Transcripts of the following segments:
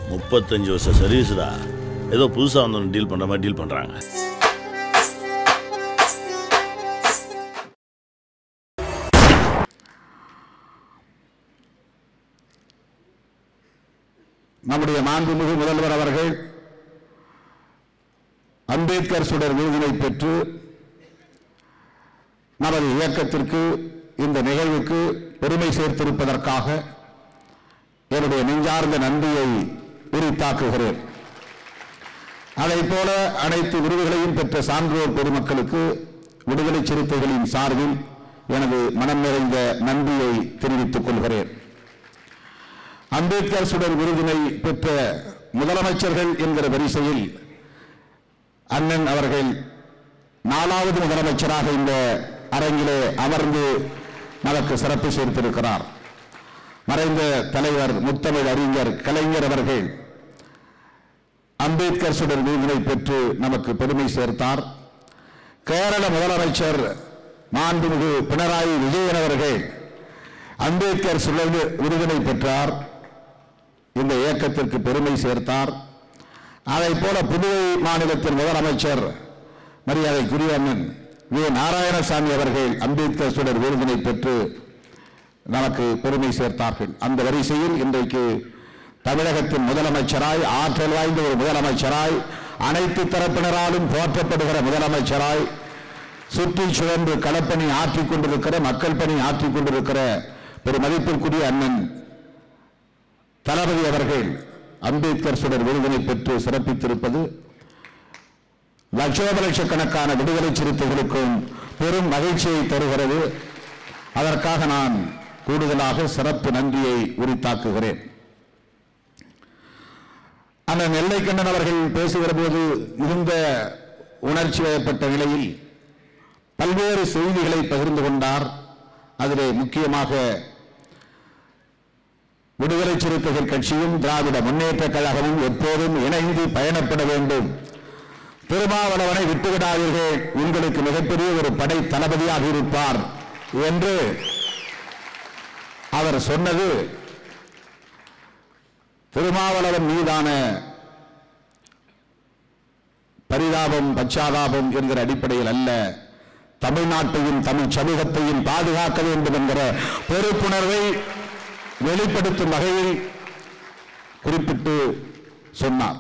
முப்பத்தஞ்சு வருஷம் சர்வீஸ்டா ஏதோ புதுசாக வந்தவங்க டீல் பண்ணுற மாதிரி டீல் பண்ணுறாங்க நம்முடைய மாண்புமிகு முதல்வர் அவர்கள் அம்பேத்கர் சுடர் விருதினை பெற்று நமது இயக்கத்திற்கு இந்த நிகழ்வுக்கு பெருமை சேர்த்திருப்பதற்காக என்னுடைய நெஞ்சார்ந்த நன்றியை உரித்தாக்குகிறேன் அதைப் போல அனைத்து விருதுகளையும் பெற்ற சான்றோர் பெருமக்களுக்கு விடுதலை சிறுத்தைகளின் சார்பில் எனது மனம் நிறைந்த நன்றியை தெரிவித்துக் கொள்கிறேன் அம்பேத்கர் சுடர் விருதினை பெற்ற முதலமைச்சர்கள் என்கிற வரிசையில் அண்ணன் அவர்கள் நாலாவது முதலமைச்சராக இந்த அரங்கிலே அமர்ந்து நமக்கு சிறப்பு சேர்த்திருக்கிறார் மறைந்த தலைவர் முத்தமிழ் அறிஞர் கலைஞர் அவர்கள் அம்பேத்கர் சுடர் விருதினை பெற்று நமக்கு பெருமை சேர்த்தார் கேரள முதலமைச்சர் மாண்புமிகு பினராயி விஜயன் அவர்கள் அம்பேத்கர் சுடர் விருதினை பெற்றார் இந்த இயக்கத்திற்கு பெருமை சேர்த்தார் அதைப் போல புதுவை மாநிலத்தின் முதலமைச்சர் மரியாதைக்குரிய அண்ணன் வி நாராயணசாமி அவர்கள் அம்பேத்கர் சுடர் விருதினை பெற்று நமக்கு பெருமை சேர்த்தார்கள் அந்த வரிசையில் இன்றைக்கு தமிழகத்தின் முதலமைச்சராய் ஆற்றல் வாய்ந்த ஒரு முதலமைச்சராய் அனைத்து தரப்பினராலும் போற்றப்படுகிற முதலமைச்சராய் சுற்றி சுழன்று களப்பணி ஆற்றிக் கொண்டிருக்கிற மக்கள் பணி ஆற்றிக் கொண்டிருக்கிற ஒரு மதிப்பிற்குரிய அண்ணன் தளபதி அவர்கள் அம்பேத்கர் சுடர் விருதினை பெற்று சிறப்பித்திருப்பது லட்சோப லட்சக்கணக்கான விடுதலை சிறுத்தைகளுக்கும் பெரும் மகிழ்ச்சியை தருகிறது அதற்காக நான் கூடுதலாக சிறப்பு நன்றியை உரித்தாக்குகிறேன் அண்ணன் நெல்லைக்கண்ணன் அவர்கள் பேசுகிற போது மிகுந்த உணர்ச்சி வயப்பட்ட நிலையில் பல்வேறு செய்திகளை பகிர்ந்து கொண்டார் அதிலே முக்கியமாக விடுதலை சிறுத்தைகள் கட்சியும் திராவிட முன்னேற்ற கழகமும் எப்போதும் இணைந்து பயணப்பட வேண்டும் திருமாவளவனை விட்டுவிடாதீர்கள் உங்களுக்கு மிகப்பெரிய ஒரு படை தளபதியாக இருப்பார் என்று அவர் சொன்னது திருமாவளவன் மீதான பரிதாபம் பச்சாதாபம் என்கிற அடிப்படையில் அல்ல தமிழ்நாட்டையும் தமிழ் சமூகத்தையும் பாதுகாக்க வேண்டும் என்கிற பொறுப்புணர்வை வெளிப்படுத்தும் வகையில் குறிப்பிட்டு சொன்னார்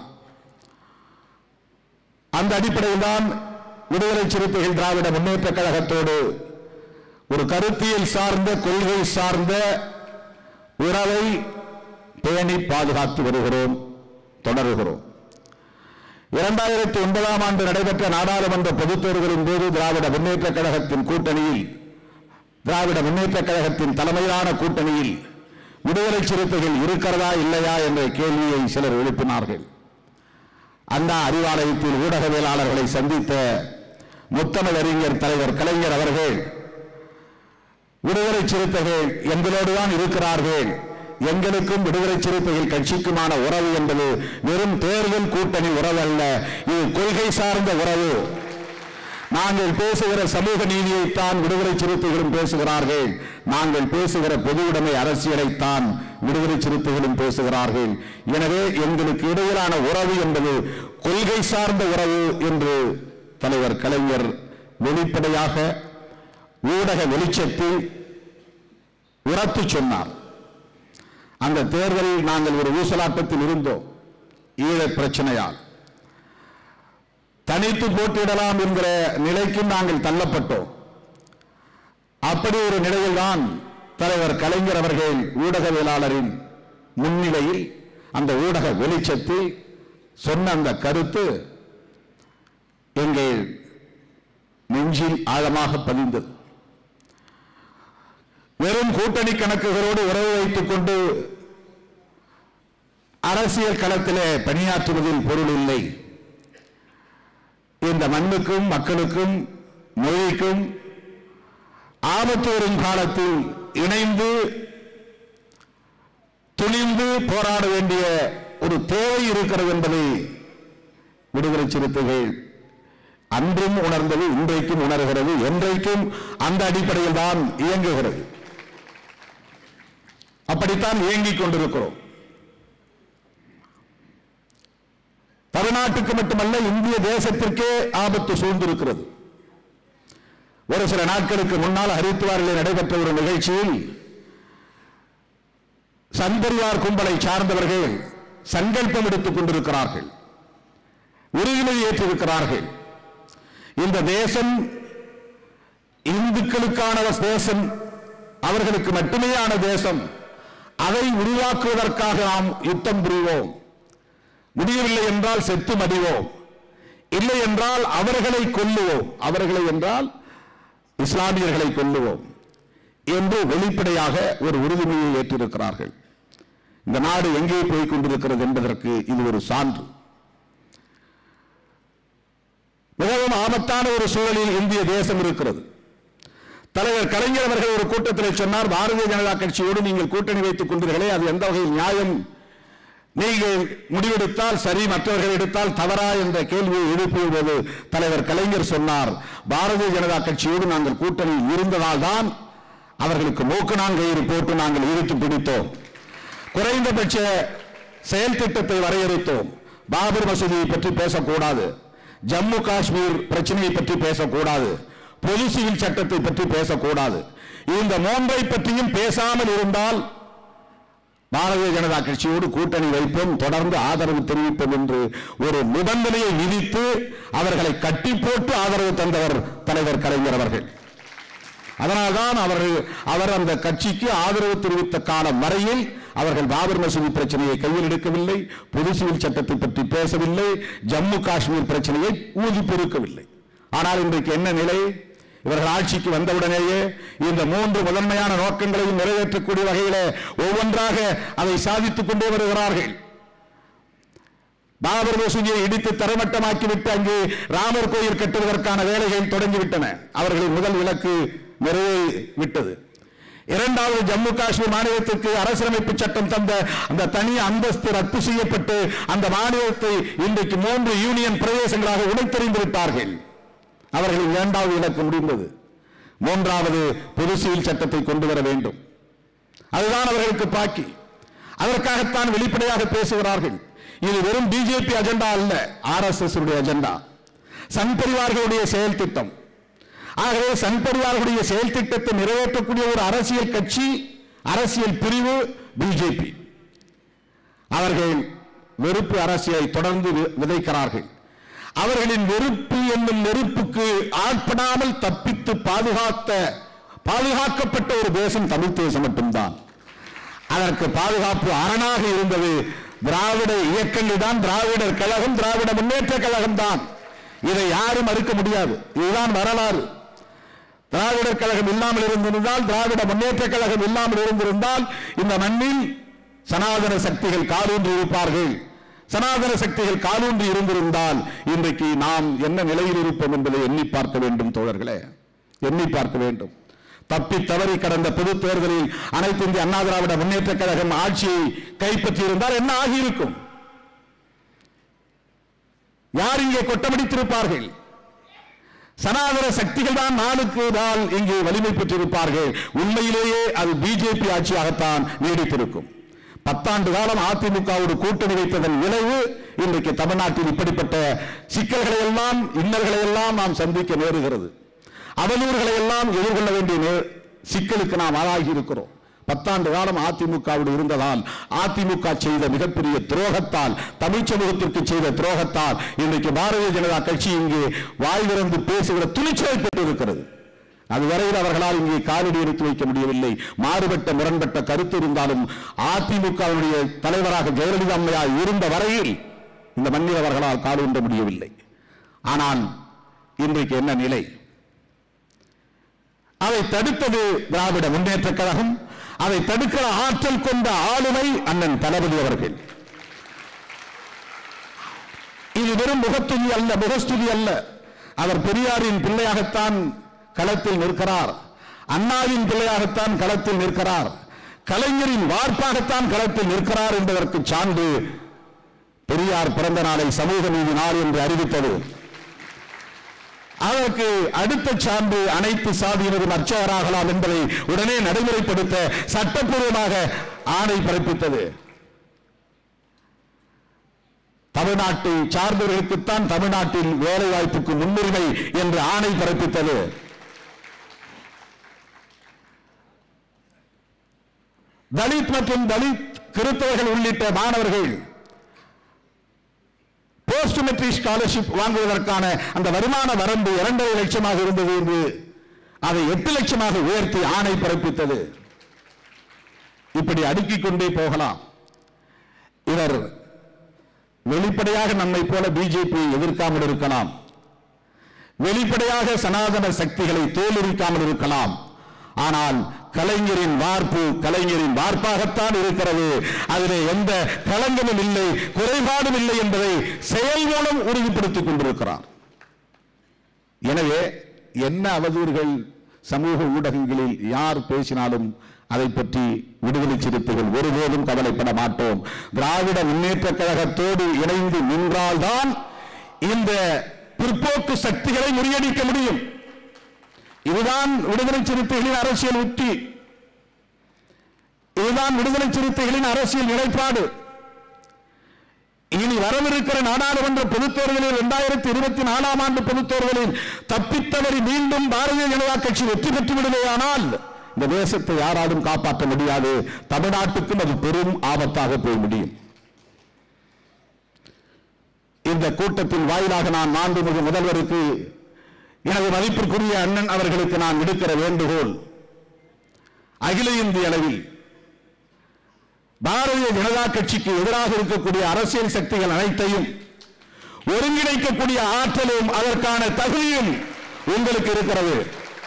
அந்த அடிப்படையில் தான் விடுதலை சிறுத்தைகள் திராவிட முன்னேற்ற கழகத்தோடு ஒரு கருத்தியல் சார்ந்த கொள்கை சார்ந்த உறவை பேணி பாதுகாத்து வருகிறோம் தொடருகிறோம் இரண்டாயிரத்தி ஒன்பதாம் ஆண்டு நடைபெற்ற நாடாளுமன்ற பொதுத் தேர்தலின் போது திராவிட முன்னேற்ற கழகத்தின் கூட்டணியில் திராவிட முன்னேற்ற கழகத்தின் தலைமையிலான கூட்டணியில் விடுதலை சிறுத்தைகள் இருக்கிறதா இல்லையா என்ற கேள்வியை சிலர் எழுப்பினார்கள் அண்ணா அறிவாலயத்தில் ஊடகவியலாளர்களை சந்தித்த முத்தமிழ் அறிஞர் தலைவர் கலைஞர் அவர்கள் விடுதலை சிறுத்தைகள் எங்களோடு தான் இருக்கிறார்கள் எங்களுக்கும் விடுதலை சிறுத்தைகள் கட்சிக்குமான உறவு என்பது வெறும் தேர்தல் கூட்டணி உறவு அல்ல இது கொள்கை சார்ந்த உறவு நாங்கள் பேசுகிற சமூக நீதியைத்தான் விடுதலை சிறுத்தைகளும் பேசுகிறார்கள் நாங்கள் பேசுகிற பொது உடைமை அரசியலைத்தான் விடுதலை சிறுத்தைகளும் பேசுகிறார்கள் எனவே எங்களுக்கு இடையிலான உறவு என்பது கொள்கை சார்ந்த உறவு என்று தலைவர் கலைஞர் வெளிப்படையாக ஊடக வெளிச்சத்தில் உரத்து சொன்னார் அந்த தேர்தலில் நாங்கள் ஒரு ஊசலாட்டத்தில் இருந்தோம் ஈழ பிரச்சனையால் தனித்து போட்டியிடலாம் என்கிற நிலைக்கும் நாங்கள் தள்ளப்பட்டோம் அப்படி ஒரு நிலையில்தான் தலைவர் கலைஞர் அவர்கள் ஊடகவியலாளரின் முன்னிலையில் அந்த ஊடக வெளிச்சத்தில் சொன்ன அந்த கருத்து எங்கள் நெஞ்சில் ஆழமாக பதிந்தது வெறும் கூட்டணி கணக்குகளோடு உறவு வைத்துக் கொண்டு அரசியல் களத்திலே பணியாற்றுவதில் பொருள் இல்லை இந்த மண்ணுக்கும் மக்களுக்கும் மொழிக்கும் ஆபத்து வரும் காலத்தில் இணைந்து துணிந்து போராட வேண்டிய ஒரு தேவை இருக்கிறது என்பதை விடுதலை சிறுத்தைகள் அன்றும் உணர்ந்தது இன்றைக்கும் உணர்கிறது என்றைக்கும் அந்த அடிப்படையில் தான் இயங்குகிறது அப்படித்தான் இயங்கிக் கொண்டிருக்கிறோம் தமிழ்நாட்டுக்கு மட்டுமல்ல இந்திய தேசத்திற்கே ஆபத்து சூழ்ந்திருக்கிறது ஒரு சில நாட்களுக்கு முன்னால் ஹரித்துவாரில் நடைபெற்ற ஒரு நிகழ்ச்சியில் சன்பரிவார் கும்பலை சார்ந்தவர்கள் சங்கல்பம் எடுத்துக் கொண்டிருக்கிறார்கள் உறுதிமொழி ஏற்றிருக்கிறார்கள் இந்த தேசம் இந்துக்களுக்கான தேசம் அவர்களுக்கு மட்டுமேயான தேசம் அதை உருவாக்குவதற்காக நாம் யுத்தம் புரிவோம் முடியவில்லை என்றால் செத்து மடிவோம் இல்லை என்றால் அவர்களை கொல்லுவோம் அவர்களை என்றால் இஸ்லாமியர்களை கொல்லுவோம் என்று வெளிப்படையாக ஒரு உறுதிமொழியை ஏற்றிருக்கிறார்கள் இந்த நாடு எங்கே போய் கொண்டிருக்கிறது என்பதற்கு இது ஒரு சான்று மிகவும் ஆபத்தான ஒரு சூழலில் இந்திய தேசம் இருக்கிறது தலைவர் கலைஞர் அவர்கள் ஒரு கூட்டத்தில் சொன்னார் பாரதிய ஜனதா கட்சியோடு நீங்கள் கூட்டணி வைத்துக் கொண்டீர்களே அது எந்த வகையில் நியாயம் நீங்கள் முடிவெடுத்தால் சரி மற்றவர்கள் எடுத்தால் தவறா என்ற கேள்வியை எழுப்பிய போது தலைவர் கலைஞர் சொன்னார் பாரதிய ஜனதா கட்சியோடு நாங்கள் கூட்டணியில் இருந்ததால் தான் அவர்களுக்கு மூக்கு நான்கயிறு போட்டு நாங்கள் இழுத்து பிடித்தோம் குறைந்தபட்ச செயல் திட்டத்தை வரையறுத்தோம் பாபர் மசூதியை பற்றி பேசக்கூடாது ஜம்மு காஷ்மீர் பிரச்சனையை பற்றி பேசக்கூடாது பொது சிவில் சட்டத்தை பற்றி பேசக்கூடாது இந்த மூன்றை பற்றியும் பேசாமல் இருந்தால் பாரதிய ஜனதா கட்சியோடு கூட்டணி வைப்போம் தொடர்ந்து ஆதரவு தெரிவிப்போம் என்று ஒரு நிபந்தனையை விதித்து அவர்களை கட்டி போட்டு ஆதரவு தந்தவர் தலைவர் கலைஞர் அவர்கள் அதனால்தான் அவர் அவர் அந்த கட்சிக்கு ஆதரவு தெரிவித்த காலம் வரையில் அவர்கள் பாபர் மசூதி பிரச்சனையை கையில் எடுக்கவில்லை பொது சிவில் சட்டத்தை பற்றி பேசவில்லை ஜம்மு காஷ்மீர் பிரச்சனையை ஊதி பெருக்கவில்லை ஆனால் இன்றைக்கு என்ன நிலை இவர்கள் ஆட்சிக்கு வந்தவுடனேயே இந்த மூன்று முதன்மையான நோக்கங்களையும் நிறைவேற்றக்கூடிய வகையில ஒவ்வொன்றாக அதை சாதித்துக் கொண்டே வருகிறார்கள் பாபர் மசூதியை இடித்து தரைமட்டமாக்கிவிட்டு அங்கு ராமர் கோயில் கட்டுவதற்கான வேலைகள் தொடங்கிவிட்டன அவர்களின் முதல் இலக்கு நிறைவேறி விட்டது இரண்டாவது ஜம்மு காஷ்மீர் மாநிலத்திற்கு அரசியலமைப்பு சட்டம் தந்த அந்த தனி அந்தஸ்து ரத்து செய்யப்பட்டு அந்த மாநிலத்தை இன்றைக்கு மூன்று யூனியன் பிரதேசங்களாக உடைத்தெறிந்து விட்டார்கள் அவர்களின் இரண்டாவது இலக்கு முடிந்தது மூன்றாவது பொது சிவில் சட்டத்தை கொண்டு வர வேண்டும் அதுதான் அவர்களுக்கு பாக்கி அதற்காகத்தான் வெளிப்படையாக பேசுகிறார்கள் இது வெறும் பிஜேபி அஜெண்டா அல்ல ஆர்எஸ்எஸ் அஜெண்டா சங் பரிவார்களுடைய செயல் திட்டம் ஆகவே சங் பரிவார்களுடைய செயல் திட்டத்தை நிறைவேற்றக்கூடிய ஒரு அரசியல் கட்சி அரசியல் பிரிவு பிஜேபி அவர்கள் வெறுப்பு அரசியலை தொடர்ந்து வி- விதைக்கிறார்கள் அவர்களின் வெறுப்பு என்னும் நெருப்புக்கு ஆட்படாமல் தப்பித்து பாதுகாத்த பாதுகாக்கப்பட்ட ஒரு தேசம் தமிழ் தேசம் மட்டும்தான் அதற்கு பாதுகாப்பு அரணாக இருந்தது திராவிட இயக்கங்கள் தான் திராவிடர் கழகம் திராவிட முன்னேற்ற கழகம் தான் இதை யாரும் மறுக்க முடியாது இதுதான் வரலாறு திராவிடர் கழகம் இல்லாமல் இருந்திருந்தால் திராவிட முன்னேற்ற கழகம் இல்லாமல் இருந்திருந்தால் இந்த மண்ணில் சனாதன சக்திகள் காலூன்றி இருப்பார்கள் சனாதன சக்திகள் காலூன்றி இருந்திருந்தால் இன்றைக்கு நாம் என்ன நிலையில் இருப்போம் என்பதை எண்ணி பார்க்க வேண்டும் தோழர்களே எண்ணி பார்க்க வேண்டும் தப்பி தவறி கடந்த பொது தேர்தலில் அனைத்து இந்திய அண்ணா திராவிட முன்னேற்ற கழகம் ஆட்சியை கைப்பற்றி இருந்தால் என்ன ஆகியிருக்கும் யார் இங்கே கொட்டமடித்திருப்பார்கள் சனாதன சக்திகள் தான் நாளுக்கு நாள் இங்கே வலிமை பெற்றிருப்பார்கள் உண்மையிலேயே அது பிஜேபி ஆட்சியாகத்தான் நீடித்திருக்கும் பத்தாண்டு காலம் அதிமுகவோடு கூட்டணி வைத்ததன் விளைவு இன்றைக்கு தமிழ்நாட்டில் இப்படிப்பட்ட சிக்கல்களை எல்லாம் இன்னல்களை எல்லாம் நாம் சந்திக்க நேருகிறது அவதூறுகளை எல்லாம் எதிர்கொள்ள வேண்டிய நே- சிக்கலுக்கு நாம் ஆளாகி இருக்கிறோம் பத்தாண்டு காலம் அதிமுகவோடு இருந்ததால் அதிமுக செய்த மிகப்பெரிய துரோகத்தால் தமிழ் சமூகத்திற்கு செய்த துரோகத்தால் இன்றைக்கு பாரதிய ஜனதா கட்சி இங்கே வாய் திறந்து பேசுகிற துணிச்சலை பெற்றிருக்கிறது அதுவரையில் அவர்களால் இங்கே காலடி எடுத்து வைக்க முடியவில்லை மாறுபட்ட முரண்பட்ட கருத்து இருந்தாலும் அதிமுகவுடைய தலைவராக ஜெயலலிதா அம்மையார் இருந்த வரையில் இந்த மண்ணில் அவர்களால் காலூன்ற முடியவில்லை ஆனால் இன்றைக்கு என்ன நிலை அதை தடுத்தது திராவிட முன்னேற்ற கழகம் அதை தடுக்கிற ஆற்றல் கொண்ட ஆளுமை அண்ணன் தளபதி அவர்கள் இது வெறும் முகத்துதி அல்ல முகஸ்துதி அல்ல அவர் பெரியாரின் பிள்ளையாகத்தான் களத்தில் நிற்கிறார் அண்ணாவின் பிள்ளையாகத்தான் களத்தில் நிற்கிறார் கலைஞரின் வார்ப்பாகத்தான் களத்தில் நிற்கிறார் என்பதற்கு சான்று பெரியார் பிறந்த நாளை சமூக நீதி நாள் என்று அறிவித்தது அதற்கு அடுத்த சான்று அனைத்து சாதியினரும் அர்ச்சகராகலாம் என்பதை உடனே நடைமுறைப்படுத்த சட்டப்பூர்வமாக ஆணை பிறப்பித்தது தமிழ்நாட்டை சார்ந்தவர்களுக்குத்தான் தமிழ்நாட்டில் வேலை வாய்ப்புக்கு முன்னுரிமை என்று ஆணை பிறப்பித்தது தலித் மற்றும் தலித் கிறிஸ்தவர்கள் உள்ளிட்ட மாணவர்கள் போஸ்ட் மெட்ரிக் ஸ்காலர்ஷிப் வாங்குவதற்கான அந்த வருமான வரம்பு இரண்டரை லட்சமாக இருந்தது என்று அதை எட்டு லட்சமாக உயர்த்தி ஆணை பிறப்பித்தது இப்படி அடுக்கிக் கொண்டே போகலாம் இவர் வெளிப்படையாக நம்மை போல பிஜேபி எதிர்க்காமல் இருக்கலாம் வெளிப்படையாக சனாதன சக்திகளை தோலுரிக்காமல் இருக்கலாம் ஆனால் கலைஞரின் வார்ப்பு கலைஞரின் வார்ப்பாகத்தான் இருக்கிறது அதிலே எந்த களங்கமும் இல்லை குறைபாடும் இல்லை என்பதை செயல் மூலம் உறுதிப்படுத்திக் கொண்டிருக்கிறார் எனவே என்ன அவதூறுகள் சமூக ஊடகங்களில் யார் பேசினாலும் அதை பற்றி விடுதலை சிறுத்தைகள் ஒருபோதும் கவலைப்பட மாட்டோம் திராவிட முன்னேற்ற கழகத்தோடு இணைந்து நின்றால்தான் இந்த பிற்போக்கு சக்திகளை முறியடிக்க முடியும் இதுதான் விடுதலை சிறுத்தைகளின் அரசியல் உத்தி இதுதான் விடுதலை சிறுத்தைகளின் அரசியல் நிலைப்பாடு இனி வரவிருக்கிற நாடாளுமன்ற பொதுத் தேர்தலில் இரண்டாயிரத்தி இருபத்தி நாலாம் ஆண்டு பொதுத் தேர்தலில் தப்பித்தவரை மீண்டும் பாரதிய ஜனதா கட்சி வெற்றி பெற்று விடுவேயானால் இந்த தேசத்தை யாராலும் காப்பாற்ற முடியாது தமிழ்நாட்டுக்கும் அது பெரும் ஆபத்தாக போய் முடியும் இந்த கூட்டத்தின் வாயிலாக நான் மாண்புமிகு முதல்வருக்கு எனது மதிப்பிற்குரிய அண்ணன் அவர்களுக்கு நான் விடுக்கிற வேண்டுகோள் அகில இந்திய அளவில் பாரதிய ஜனதா கட்சிக்கு எதிராக இருக்கக்கூடிய அரசியல் சக்திகள் அனைத்தையும் ஒருங்கிணைக்கக்கூடிய ஆற்றலும் அதற்கான தகுதியும் உங்களுக்கு இருக்கிறது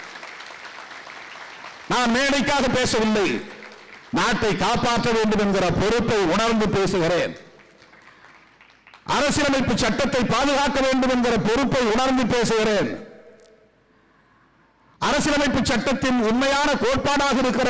நான் மேடைக்காக பேசவில்லை நாட்டை காப்பாற்ற வேண்டும் என்கிற பொறுப்பை உணர்ந்து பேசுகிறேன் அரசியலமைப்பு சட்டத்தை பாதுகாக்க வேண்டும் என்கிற பொறுப்பை உணர்ந்து பேசுகிறேன் அரசியலமைப்பு சட்டத்தின் உண்மையான கோட்பாடாக இருக்கிற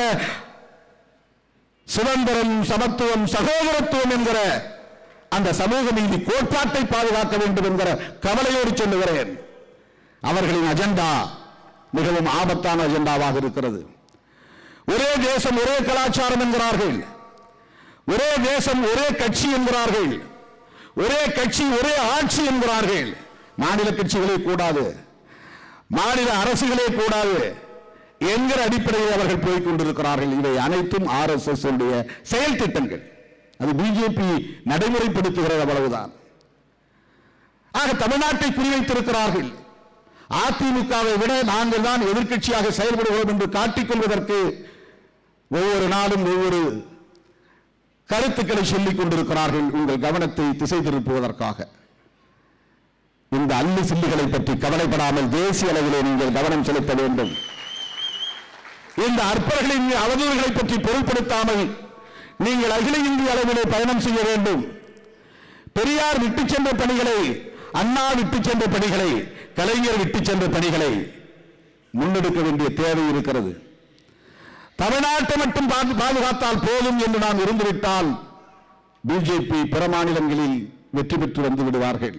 சுதந்திரம் சமத்துவம் சகோதரத்துவம் என்கிற அந்த சமூக நீதி கோட்பாட்டை பாதுகாக்க வேண்டும் என்கிற கவலையோடு சொல்லுகிறேன் அவர்களின் அஜெண்டா மிகவும் ஆபத்தான அஜெண்டாவாக இருக்கிறது ஒரே தேசம் ஒரே கலாச்சாரம் என்கிறார்கள் ஒரே தேசம் ஒரே கட்சி என்கிறார்கள் ஒரே கட்சி ஒரே ஆட்சி என்கிறார்கள் மாநில கட்சிகளே கூடாது மாநில அரசுகளே கூடாது என்கிற அடிப்படையில் அவர்கள் போய்க் கொண்டிருக்கிறார்கள் இவை அனைத்தும் ஆர் எஸ் எஸ் செயல் திட்டங்கள் அது பிஜேபி நடைமுறைப்படுத்துகிறது அவ்வளவுதான் ஆக தமிழ்நாட்டை குறிவைத்திருக்கிறார்கள் அதிமுகவை விட நாங்கள் தான் எதிர்க்கட்சியாக செயல்படுகிறோம் என்று காட்டிக்கொள்வதற்கு ஒவ்வொரு நாளும் ஒவ்வொரு கருத்துக்களை சொல்லிக் கொண்டிருக்கிறார்கள் உங்கள் கவனத்தை திசை திருப்புவதற்காக இந்த அள்ளி சில்லிகளை பற்றி கவலைப்படாமல் தேசிய அளவிலே நீங்கள் கவனம் செலுத்த வேண்டும் இந்த அற்பர்களின் அவதூறுகளை பற்றி பொருட்படுத்தாமல் நீங்கள் அகில இந்திய அளவிலே பயணம் செய்ய வேண்டும் பெரியார் விட்டுச் சென்ற பணிகளை அண்ணா விட்டுச் சென்ற பணிகளை கலைஞர் விட்டுச் சென்ற பணிகளை முன்னெடுக்க வேண்டிய தேவை இருக்கிறது தமிழ்நாட்டை மட்டும் பாது- பாதுகாத்தால் போதும் என்று நாம் இருந்துவிட்டால் பிஜேபி பிற மாநிலங்களில் வெற்றி பெற்று வந்து விடுவார்கள்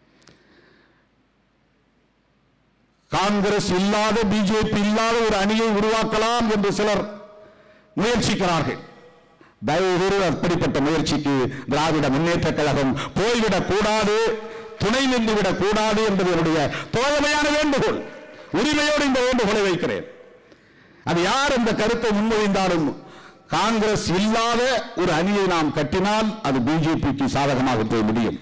காங்கிரஸ் இல்லாத பிஜேபி இல்லாத ஒரு அணியை உருவாக்கலாம் என்று சிலர் முயற்சிக்கிறார்கள் தயவு கூர்ந்து அப்படிப்பட்ட முயற்சிக்கு திராவிட முன்னேற்ற கழகம் போய்விடக் கூடாது துணை நின்றுவிடக் கூடாது என்பது என்னுடைய தோழமையான வேண்டுகோள் உரிமையோடு இந்த வேண்டுகோளை வைக்கிறேன் அது யார் இந்த கருத்தை முன்மொழிந்தாலும் காங்கிரஸ் இல்லாத ஒரு அணியை நாம் கட்டினால் அது பிஜேபிக்கு சாதகமாக போய் முடியும்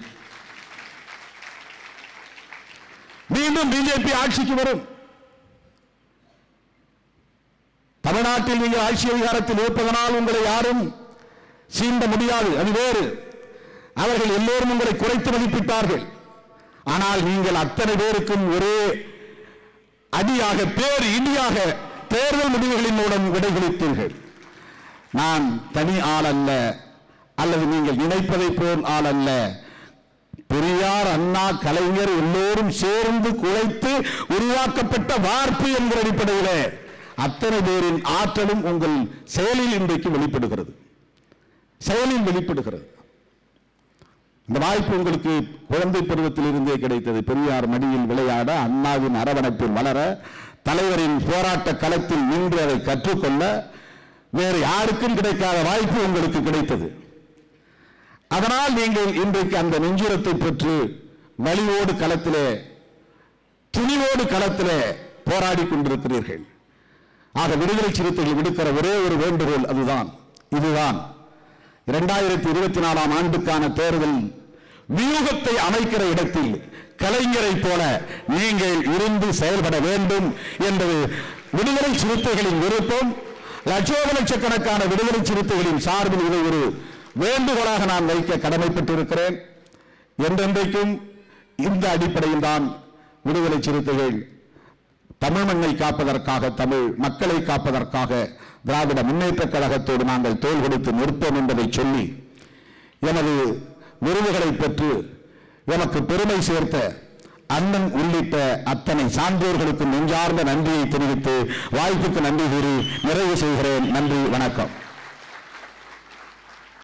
மீண்டும் பிஜேபி ஆட்சிக்கு வரும் தமிழ்நாட்டில் நீங்கள் ஆட்சி அதிகாரத்தில் இருப்பதனால் உங்களை யாரும் சீண்ட முடியாது அது வேறு அவர்கள் எல்லோரும் உங்களை குறைத்து மதிப்பிட்டார்கள் ஆனால் நீங்கள் அத்தனை பேருக்கும் ஒரே அடியாக பேர் இடியாக தேர்தல் முடிவுகளின் மூலம் விடைகுளித்தீர்கள் நான் தனி ஆள் அல்ல அல்லது நீங்கள் நினைப்பதை போல் ஆள் அல்ல பெரியார் அண்ணா கலைஞர் எல்லோரும் சேர்ந்து குழைத்து உருவாக்கப்பட்ட வார்ப்பு என்கிற அடிப்படையிலே அத்தனை பேரின் ஆற்றலும் உங்கள் செயலில் இன்றைக்கு வெளிப்படுகிறது செயலில் வெளிப்படுகிறது இந்த வாய்ப்பு உங்களுக்கு குழந்தை பருவத்தில் இருந்தே கிடைத்தது பெரியார் மடியில் விளையாட அண்ணாவின் அரவணைப்பில் வளர தலைவரின் போராட்ட களத்தில் நின்று அதை கற்றுக்கொள்ள வேறு யாருக்கும் கிடைக்காத வாய்ப்பு உங்களுக்கு கிடைத்தது அதனால் நீங்கள் இன்றைக்கு அந்த நெஞ்சுரத்தை பெற்று வலிவோடு களத்திலே துணிவோடு களத்திலே போராடி கொண்டிருக்கிறீர்கள் ஆக விடுதலை சிறுத்தைகள் விடுக்கிற ஒரே ஒரு வேண்டுகோள் அதுதான் இதுதான் இரண்டாயிரத்தி இருபத்தி நாலாம் ஆண்டுக்கான தேர்தல் வியூகத்தை அமைக்கிற இடத்தில் கலைஞரை போல நீங்கள் இருந்து செயல்பட வேண்டும் என்பது விடுதலை சிறுத்தைகளின் விருப்பம் லட்சோப லட்சக்கணக்கான விடுதலை சிறுத்தைகளின் சார்பில் இதை ஒரு வேண்டுகோளாக நான் வைக்க கடமைப்பட்டிருக்கிறேன் என்றென்றைக்கும் இந்த அடிப்படையில் தான் விடுதலை சிறுத்தைகள் தமிழ் மண்ணை காப்பதற்காக தமிழ் மக்களை காப்பதற்காக திராவிட முன்னேற்ற கழகத்தோடு நாங்கள் தோள் கொடுத்து நிற்போம் என்பதை சொல்லி எனது விருதுகளை பெற்று எனக்கு பெருமை சேர்த்த அண்ணன் உள்ளிட்ட அத்தனை சான்றோர்களுக்கு நெஞ்சார்ந்த நன்றியை தெரிவித்து வாய்ப்புக்கு நன்றி கூறி நிறைவு செய்கிறேன் நன்றி வணக்கம்